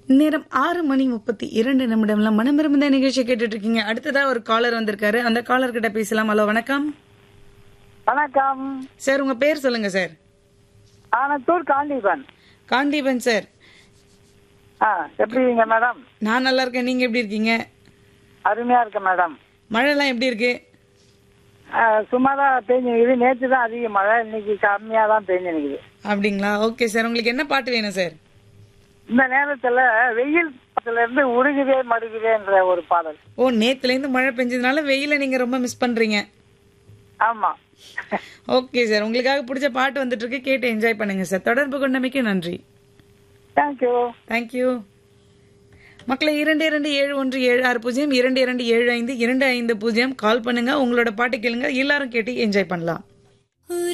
நேரம் ஆறு மணி முப்பத்தி இரண்டு நிமிடம்ல மனமிருந்த நிகழ்ச்சி கேட்டுட்டு இருக்கீங்க அடுத்ததா ஒரு காலர் வந்திருக்காரு அந்த காலர் கிட்ட பேசலாம் ஹலோ வணக்கம் வணக்கம் சார் உங்க பேர் சொல்லுங்க சார் ஆனத்தூர் காந்திபன் காண்டீபன் சார் ஆ எப்படி இருக்கீங்க மேடம் நான் நல்லா இருக்கேன் நீங்க எப்படி இருக்கீங்க அருமையா இருக்கு மேடம் மழைலாம் எப்படி இருக்கு ஆ, சுமாரா பெய்ஞ்சிருக்குது நேற்று தான் அதிக மழை இன்னைக்கு கம்மியா தான் பெய்ஞ்சிருக்குது அப்படிங்களா ஓகே சார் உங்களுக்கு என்ன பாட்டு வேணும் சார் இந்த நேரத்துல வெயில் காலத்துல இருந்து உருகுதே மடுகுதேன்ற ஒரு பாடல் ஓ நேத்துல இருந்து மழை பெஞ்சதுனால வெயில நீங்க ரொம்ப மிஸ் பண்றீங்க ஆமா ஓகே சார் உங்களுக்காக பிடிச்ச பாட்டு வந்துட்டு இருக்கு கேட்டு என்ஜாய் பண்ணுங்க சார் தொடர்பு கொண்டமைக்கு நன்றி தேங்க்யூ தேங்க்யூ மக்களை இரண்டு இரண்டு ஏழு ஒன்று ஏழு ஆறு பூஜ்ஜியம் இரண்டு இரண்டு ஏழு ஐந்து இரண்டு ஐந்து பூஜ்ஜியம் கால் பண்ணுங்க உங்களோட பாட்டு கேளுங்க எல்லாரும் கேட்டு என்ஜாய் பண்ணலாம்